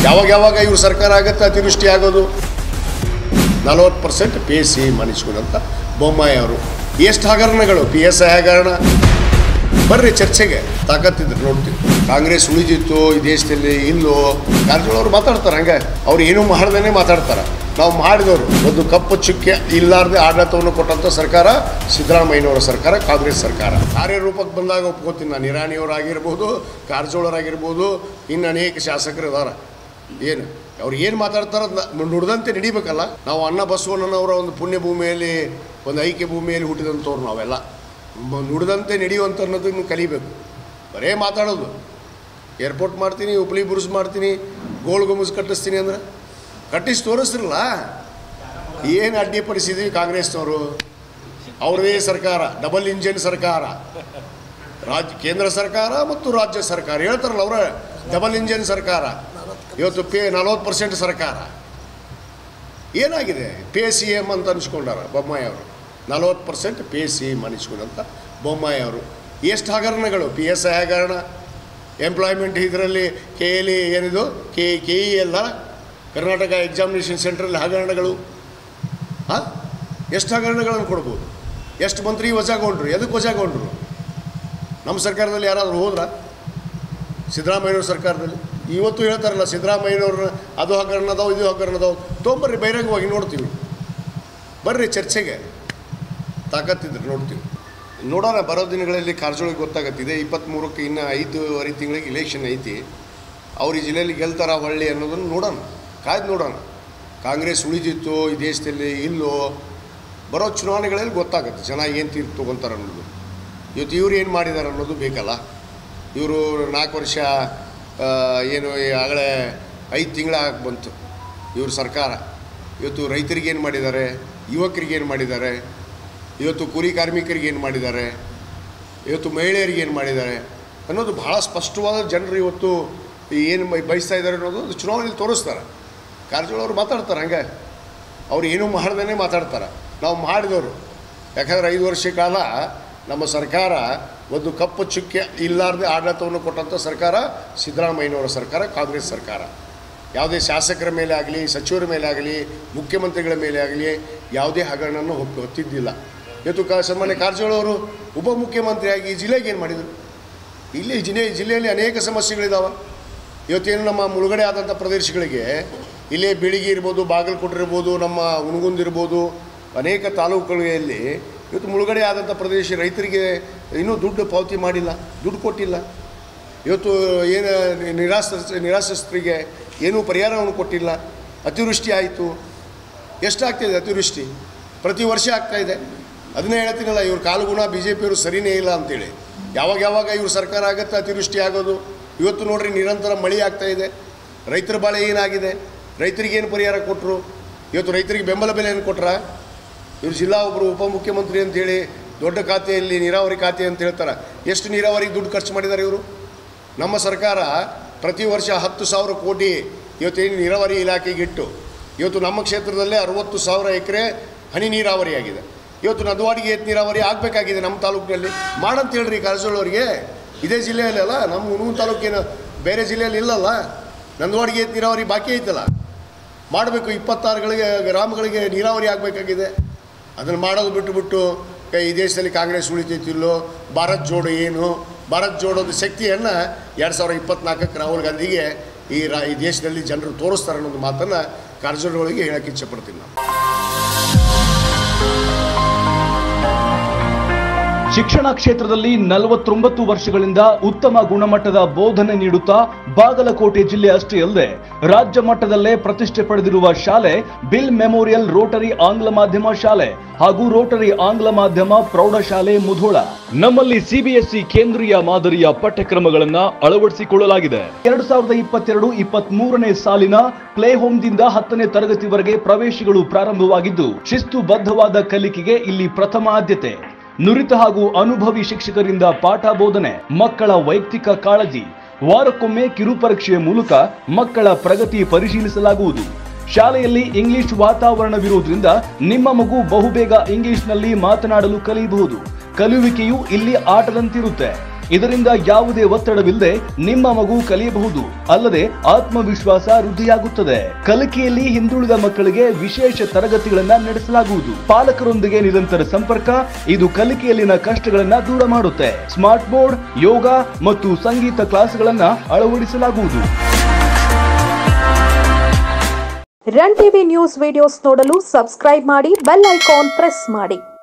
ಯಾವಾಗ ಯಾವಾಗ ಇವ್ರ ಸರ್ಕಾರ ಆಗುತ್ತೆ ಅತಿವೃಷ್ಟಿ ಆಗೋದು ನಲವತ್ತು ಪರ್ಸೆಂಟ್ ಪಿ ಎಸ್ ಸಿ ಮನಿಸ್ಕೊಂಡಂತ ಬೊಮ್ಮಾಯಿ ಅವರು ಎಷ್ಟು ಹಗರಣಗಳು ಪಿ ಎಸ್ ಐ ಹಗರಣ ಬರ್ರಿ ಚರ್ಚೆಗೆ ತಾಕತ್ತಿದ್ರು ನೋಡ್ತೀವಿ ಕಾಂಗ್ರೆಸ್ ಉಳಿದಿತ್ತು ಈ ದೇಶದಲ್ಲಿ ಇಲ್ಲೋ ಕಾರಜೋಳವ್ರು ಮಾತಾಡ್ತಾರೆ ಹಂಗೆ ಅವ್ರು ಏನೂ ಮಾಡ್ದೇನೆ ಮಾತಾಡ್ತಾರೆ ನಾವು ಮಾಡಿದವರು ಒಂದು ಕಪ್ಪು ಚುಕ್ಕೆ ಇಲ್ಲಾರ್ದೆ ಆಡಳಿತವನ್ನು ಕೊಟ್ಟಂಥ ಸರ್ಕಾರ ಸಿದ್ದರಾಮಯ್ಯನವರ ಸರ್ಕಾರ ಕಾಂಗ್ರೆಸ್ ಸರ್ಕಾರ ಕಾರ್ಯರೂಪಕ್ಕೆ ಬಂದಾಗ ಒಪ್ಕೋತೀನಿ ನಾನು ಇರಾನಿಯವರಾಗಿರ್ಬೋದು ಕಾರಜೋಳರಾಗಿರ್ಬೋದು ಇನ್ನು ಅನೇಕ ಶಾಸಕರು ಇದಾರೆ ಏನು ಅವ್ರು ಏನು ಮಾತಾಡ್ತಾರೋ ಅದನ್ನ ನುಡಿದಂತೆ ನಡಿಬೇಕಲ್ಲ ನಾವು ಅನ್ನ ಬಸವಣ್ಣನವರ ಒಂದು ಪುಣ್ಯ ಭೂಮಿಯಲ್ಲಿ ಒಂದು ಐಕ್ಯ ಭೂಮಿಯಲ್ಲಿ ಹುಟ್ಟಿದಂಥವ್ರು ನಾವೆಲ್ಲ ಮ- ನುಡಿದಂತೆ ನಡೆಯುವಂಥ ಅನ್ನೋದನ್ನು ಕಲಿಬೇಕು ಬರೇ ಮಾತಾಡೋದು ಏರ್ಪೋರ್ಟ್ ಮಾಡ್ತೀನಿ ಹುಬ್ಳಿ ಬುರ್ಸ್ ಮಾಡ್ತೀನಿ ಗೋಲ್ ಗುಮಸ್ ಕಟ್ಟಿಸ್ತೀನಿ ಅಂದ್ರೆ ಕಟ್ಟಿಸಿ ತೋರಿಸ್ತಿರಲ್ಲ ಏನು ಅಡ್ಡಿಪಡಿಸಿದ್ವಿ ಕಾಂಗ್ರೆಸ್ನವರು ಅವ್ರದೇ ಸರ್ಕಾರ ಡಬಲ್ ಇಂಜಿನ್ ಸರ್ಕಾರ ರಾಜ್ಯ ಕೇಂದ್ರ ಸರ್ಕಾರ ಮತ್ತು ರಾಜ್ಯ ಸರ್ಕಾರ ಹೇಳ್ತಾರಲ್ಲ ಅವರ ಡಬಲ್ ಇಂಜಿನ್ ಸರ್ಕಾರ ಇವತ್ತು ಪೇ ನಲ್ವತ್ತು ಪರ್ಸೆಂಟ್ ಸರ್ಕಾರ ಏನಾಗಿದೆ ಪೇ ಸಿ ಎಮ್ ಅಂತ ಅನ್ಸ್ಕೊಂಡಾರ ಬೊಮ್ಮಾಯಿ ಅವರು ನಲ್ವತ್ತು ಪರ್ಸೆಂಟ್ ಪೇ ಸಿ ಎಮ್ ಅನಿಸ್ಕೊಂಡಂತ ಬೊಮ್ಮಾಯಿ ಅವರು ಎಷ್ಟು ಹಗರಣಗಳು ಪಿ ಎಸ್ ಐ ಹಗರಣ ಎಂಪ್ಲಾಯ್ಮೆಂಟ್ ಇದರಲ್ಲಿ ಕೆ ಎಲ್ ಇ ಏನಿದು ಕೆ ಕೆ ಇ ಎಲ್ಲ ಕರ್ನಾಟಕ ಎಕ್ಸಾಮಿನೇಷನ್ ಸೆಂಟ್ರಲ್ಲಿ ಹಗರಣಗಳು ಹಾಂ ಎಷ್ಟು ಹಗರಣಗಳನ್ನು ಕೊಡ್ಬೋದು ಎಷ್ಟು ಮಂತ್ರಿ ವಜಾಗೊಂಡ್ರು ಎದಕ್ಕೆ ವಜಾಗೊಂಡ್ರು ನಮ್ಮ ಸರ್ಕಾರದಲ್ಲಿ ಯಾರಾದರೂ ಹೋದ್ರ ಸಿದ್ದರಾಮಯ್ಯವ್ರ ಸರ್ಕಾರದಲ್ಲಿ ಇವತ್ತು ಹೇಳ್ತಾರಲ್ಲ ಸಿದ್ದರಾಮಯ್ಯನವ್ರನ್ನ ಅದು ಹಗರಣ ಅದಾವ ಇದು ಹಗರಣ ಅದಾವ ತೊಗೊಂಬರ್ರಿ ಬಹಿರಂಗವಾಗಿ ನೋಡ್ತೀವಿ ಬರ್ರಿ ಚರ್ಚೆಗೆ ತಾಕತ್ತಿದ್ರೆ ನೋಡ್ತೀವಿ ನೋಡೋಣ ಬರೋ ದಿನಗಳಲ್ಲಿ ಕಾರಜೋಳಿಗೆ ಗೊತ್ತಾಗತ್ತಿದೆ ಇಪ್ಪತ್ತ್ಮೂರಕ್ಕೆ ಇನ್ನು ಐದೂವರೆ ತಿಂಗಳಿಗೆ ಇಲೆಕ್ಷನ್ ಐತಿ ಅವ್ರು ಈ ಜಿಲ್ಲೆಯಲ್ಲಿ ಗೆಲ್ತಾರ ಹೊಳ್ಳಿ ಅನ್ನೋದನ್ನು ನೋಡೋಣ ಕಾಯ್ದು ನೋಡೋಣ ಕಾಂಗ್ರೆಸ್ ಉಳಿದಿತ್ತು ಈ ದೇಶದಲ್ಲಿ ಇಲ್ಲೋ ಬರೋ ಚುನಾವಣೆಗಳಲ್ಲಿ ಗೊತ್ತಾಗುತ್ತೆ ಜನ ಏನು ತೀರ್ಪು ತೊಗೊತಾರೆ ಅನ್ನೋದು ಇವತ್ತು ಇವ್ರು ಏನು ಮಾಡಿದ್ದಾರೆ ಅನ್ನೋದು ಬೇಕಲ್ಲ ಇವರು ನಾಲ್ಕು ವರ್ಷ ಆ, ಏನು ಈ ಆಗಲೇ ಐದು ತಿಂಗಳ ಬಂತು ಇವ್ರ ಸರ್ಕಾರ ಇವತ್ತು ರೈತರಿಗೆ ಏನು ಮಾಡಿದ್ದಾರೆ ಯುವಕರಿಗೆ ಏನು ಮಾಡಿದ್ದಾರೆ ಇವತ್ತು ಕೂಲಿ ಕಾರ್ಮಿಕರಿಗೆ ಏನು ಮಾಡಿದ್ದಾರೆ ಇವತ್ತು ಮಹಿಳೆಯರಿಗೆ ಏನು ಮಾಡಿದ್ದಾರೆ ಅನ್ನೋದು ಭಾಳ ಸ್ಪಷ್ಟವಾದ ಜನರು ಇವತ್ತು ಏನು ಬಯಸ್ತಾ ಇದ್ದಾರೆ ಅನ್ನೋದು ಅದು ಚುನಾವಣೆಯಲ್ಲಿ ತೋರಿಸ್ತಾರೆ ಕಾರಜೋಳವ್ರು ಮಾತಾಡ್ತಾರೆ ಹಂಗೆ ಅವ್ರು ಏನೂ ಮಾಡ್ದೇ ಮಾತಾಡ್ತಾರೆ ನಾವು ಮಾಡಿದವರು ಯಾಕಂದ್ರೆ ಐದು ವರ್ಷ ಕಾಲ ನಮ್ಮ ಸರ್ಕಾರ ಒಂದು ಕಪ್ಪು ಚುಕ್ಕೆ ಇಲ್ಲಾರ್ದೆ ಆಡಳಿತವನ್ನು ಕೊಟ್ಟಂಥ ಸರ್ಕಾರ ಸಿದ್ದರಾಮಯ್ಯನವರ ಸರ್ಕಾರ ಕಾಂಗ್ರೆಸ್ ಸರ್ಕಾರ ಯಾವುದೇ ಶಾಸಕರ ಮೇಲೆ ಆಗಲಿ ಸಚಿವರ ಮೇಲೆ ಆಗಲಿ ಮುಖ್ಯಮಂತ್ರಿಗಳ ಮೇಲೆ ಆಗಲಿ ಯಾವುದೇ ಹಗರಣವನ್ನು ಹೊತ್ತು ಹೊತ್ತಿದ್ದಿಲ್ಲ ಇವತ್ತು ಕ ಸನ್ಮಾನ್ಯ ಕಾರಜೋಳವರು ಉಪಮುಖ್ಯಮಂತ್ರಿಯಾಗಿ ಈ ಜಿಲ್ಲೆಗೆ ಏನು ಮಾಡಿದರು ಇಲ್ಲಿ ಜಿಲ್ಲೆ ಜಿಲ್ಲೆಯಲ್ಲಿ ಅನೇಕ ಸಮಸ್ಯೆಗಳಿದ್ದಾವೆ ಇವತ್ತೇನು ನಮ್ಮ ಮುಳುಗಡೆ ಆದಂಥ ಪ್ರದೇಶಗಳಿಗೆ ಇಲ್ಲೇ ಬೀಳಿಗೆ ಇರ್ಬೋದು ಬಾಗಲಕೋಟೆ ಇರ್ಬೋದು ನಮ್ಮ ಹುಣಗುಂದ್ ಇರ್ಬೋದು ಅನೇಕ ತಾಲೂಕುಗಳಲ್ಲಿ ಇವತ್ತು ಮುಳುಗಡೆ ಆದಂಥ ಪ್ರದೇಶ ರೈತರಿಗೆ ಇನ್ನೂ ದುಡ್ಡು ಪಾವತಿ ಮಾಡಿಲ್ಲ ದುಡ್ಡು ಕೊಟ್ಟಿಲ್ಲ ಇವತ್ತು ಏನು ನಿರಾಸ ನಿರಾಸಸ್ತರಿಗೆ ಏನೂ ಪರಿಹಾರವನ್ನು ಕೊಟ್ಟಿಲ್ಲ ಅತಿವೃಷ್ಟಿ ಆಯಿತು ಎಷ್ಟಾಗ್ತಿದೆ ಅತಿವೃಷ್ಟಿ ಪ್ರತಿ ವರ್ಷ ಆಗ್ತಾ ಇದೆ ಅದನ್ನೇ ಹೇಳ್ತೀನಲ್ಲ ಇವ್ರ ಕಾಲುಗುಣ ಬಿ ಜೆ ಪಿಯವರು ಸರಿನೇ ಇಲ್ಲ ಅಂತೇಳಿ ಯಾವಾಗ ಯಾವಾಗ ಇವ್ರ ಸರ್ಕಾರ ಆಗುತ್ತೆ ಅತಿವೃಷ್ಟಿ ಆಗೋದು ಇವತ್ತು ನೋಡ್ರಿ ನಿರಂತರ ಮಳೆ ಆಗ್ತಾ ಇದೆ ರೈತರ ಬಾಳೆ ಏನಾಗಿದೆ ರೈತರಿಗೆ ಏನು ಪರಿಹಾರ ಕೊಟ್ಟರು ಇವತ್ತು ರೈತರಿಗೆ ಬೆಂಬಲ ಬೆಲೆ ಏನು ಕೊಟ್ರ ಇವ್ರು ಜಿಲ್ಲಾ ಒಬ್ಬರು ಉಪಮುಖ್ಯಮಂತ್ರಿ ಅಂತೇಳಿ ದೊಡ್ಡ ಖಾತೆಯಲ್ಲಿ ನೀರಾವರಿ ಖಾತೆ ಅಂತ ಹೇಳ್ತಾರೆ ಎಷ್ಟು ನೀರಾವರಿಗೆ ದುಡ್ಡು ಖರ್ಚು ಮಾಡಿದ್ದಾರೆ ಇವರು ನಮ್ಮ ಸರ್ಕಾರ ಪ್ರತಿ ವರ್ಷ ಹತ್ತು ಸಾವಿರ ಕೋಟಿ ಇವತ್ತೇನು ನೀರಾವರಿ ಇಲಾಖೆಗೆ ಇಟ್ಟು ಇವತ್ತು ನಮ್ಮ ಕ್ಷೇತ್ರದಲ್ಲೇ ಅರವತ್ತು ಸಾವಿರ ಎಕರೆ ಹನಿ ನೀರಾವರಿ ಆಗಿದೆ ಇವತ್ತು ನದವಾಡಿಗೆ ಏತ್ ನೀರಾವರಿ ಆಗಬೇಕಾಗಿದೆ ನಮ್ಮ ತಾಲೂಕಿನಲ್ಲಿ ಮಾಡಂತ ಹೇಳ್ರಿ ಕಾರಜೋಳವರಿಗೆ ಇದೇ ಜಿಲ್ಲೆಯಲ್ಲಿ ಅಲ್ಲ ನಮ್ಮ ಹುಣಗುನ್ ತಾಲೂಕಿನ ಬೇರೆ ಜಿಲ್ಲೆಯಲ್ಲಿ ಇಲ್ಲಲ್ಲ ನಂದವಾಡಿಗೆ ಏತ್ ನೀರಾವರಿ ಬಾಕಿ ಐತಲ್ಲ ಮಾಡಬೇಕು ಇಪ್ಪತ್ತಾರುಗಳಿಗೆ ಗ್ರಾಮಗಳಿಗೆ ನೀರಾವರಿ ಆಗಬೇಕಾಗಿದೆ ಅದನ್ನು ಮಾಡೋದು ಬಿಟ್ಟುಬಿಟ್ಟು ಕ- ಈ ದೇಶದಲ್ಲಿ ಕಾಂಗ್ರೆಸ್ ಉಳಿತೈತಿಲ್ಲೋ ಭಾರತ್ ಜೋಡೋ ಏನು ಭಾರತ್ ಜೋಡೋದು ಶಕ್ತಿಯನ್ನು ಎರಡು ಸಾವಿರದ ಇಪ್ಪತ್ನಾಲ್ಕಕ್ಕೆ ರಾಹುಲ್ ಗಾಂಧಿಗೆ ಈ ರಾ ಈ ದೇಶದಲ್ಲಿ ಜನರು ತೋರಿಸ್ತಾರೆ ಅನ್ನೋದು ಮಾತನ್ನು ಕಾರಜೋಳಗಳಿಗೆ ಹೇಳಕ್ಕೆ ಇಚ್ಛೆಪಡ್ತೀನಿ ನಾನು ಶಿಕ್ಷಣ ಕ್ಷೇತ್ರದಲ್ಲಿ ನಲವತ್ತೊಂಬತ್ತು ವರ್ಷಗಳಿಂದ ಉತ್ತಮ ಗುಣಮಟ್ಟದ ಬೋಧನೆ ನೀಡುತ್ತಾ ಬಾಗಲಕೋಟೆ ಜಿಲ್ಲೆ ಅಷ್ಟೇ ಅಲ್ಲದೆ ರಾಜ್ಯ ಮಟ್ಟದಲ್ಲೇ ಪ್ರತಿಷ್ಠೆ ಪಡೆದಿರುವ ಶಾಲೆ ಬಿಲ್ ಮೆಮೋರಿಯಲ್ ರೋಟರಿ ಆಂಗ್ಲ ಮಾಧ್ಯಮ ಶಾಲೆ ಹಾಗೂ ರೋಟರಿ ಆಂಗ್ಲ ಮಾಧ್ಯಮ ಪ್ರೌಢಶಾಲೆ ಮುಧೋಳ ನಮ್ಮಲ್ಲಿ ಸಿಬಿಎಸ್ಇ ಕೇಂದ್ರೀಯ ಮಾದರಿಯ ಪಠ್ಯಕ್ರಮಗಳನ್ನ ಅಳವಡಿಸಿಕೊಳ್ಳಲಾಗಿದೆ ಎರಡು ಸಾವಿರದ ಇಪ್ಪತ್ತೆರಡು ಇಪ್ಪತ್ತ್ ಮೂರನೇ ಸಾಲಿನ ಪ್ಲೇ ಹೋಮ್ದಿಂದ ಹತ್ತನೇ ತರಗತಿವರೆಗೆ ಪ್ರವೇಶಗಳು ಪ್ರಾರಂಭವಾಗಿದ್ದು ಶಿಸ್ತುಬದ್ಧವಾದ ಕಲಿಕೆಗೆ ಇಲ್ಲಿ ಪ್ರಥಮ ಆದ್ಯತೆ ನುರಿತ ಹಾಗೂ ಅನುಭವಿ ಶಿಕ್ಷಕರಿಂದ ಪಾಠ ಬೋಧನೆ ಮಕ್ಕಳ ವೈಯಕ್ತಿಕ ಕಾಳಜಿ ವಾರಕ್ಕೊಮ್ಮೆ ಕಿರು ಪರೀಕ್ಷೆಯ ಮೂಲಕ ಮಕ್ಕಳ ಪ್ರಗತಿ ಪರಿಶೀಲಿಸಲಾಗುವುದು ಶಾಲೆಯಲ್ಲಿ ಇಂಗ್ಲಿಷ್ ವಾತಾವರಣವಿರುವುದರಿಂದ ನಿಮ್ಮ ಮಗು ಬಹುಬೇಗ ಇಂಗ್ಲಿಷ್ನಲ್ಲಿ ಮಾತನಾಡಲು ಕಲಿಯಬಹುದು ಕಲಿಯುವಿಕೆಯು ಇಲ್ಲಿ ಆಟದಂತಿರುತ್ತೆ ಇದರಿಂದ ಯಾವುದೇ ಒತ್ತಡವಿಲ್ಲದೆ ನಿಮ್ಮ ಮಗು ಕಲಿಯಬಹುದು ಅಲ್ಲದೆ ಆತ್ಮವಿಶ್ವಾಸ ವೃದ್ಧಿಯಾಗುತ್ತದೆ ಕಲಿಕೆಯಲ್ಲಿ ಹಿಂದುಳಿದ ಮಕ್ಕಳಿಗೆ ವಿಶೇಷ ತರಗತಿಗಳನ್ನ ನಡೆಸಲಾಗುವುದು ಪಾಲಕರೊಂದಿಗೆ ನಿರಂತರ ಸಂಪರ್ಕ ಇದು ಕಲಿಕೆಯಲ್ಲಿನ ಕಷ್ಟಗಳನ್ನ ದೂರ ಮಾಡುತ್ತೆ ಸ್ಮಾರ್ಟ್ ಬೋರ್ಡ್ ಯೋಗ ಮತ್ತು ಸಂಗೀತ ಕ್ಲಾಸ್ಗಳನ್ನ ಅಳವಡಿಸಲಾಗುವುದು ರನ್ ಟಿವಿ ನ್ಯೂಸ್ ವಿಡಿಯೋಸ್ ನೋಡಲು ಸಬ್ಸ್ಕ್ರೈಬ್ ಮಾಡಿ ಬೆಲ್ ಐಕಾನ್ ಪ್ರೆಸ್ ಮಾಡಿ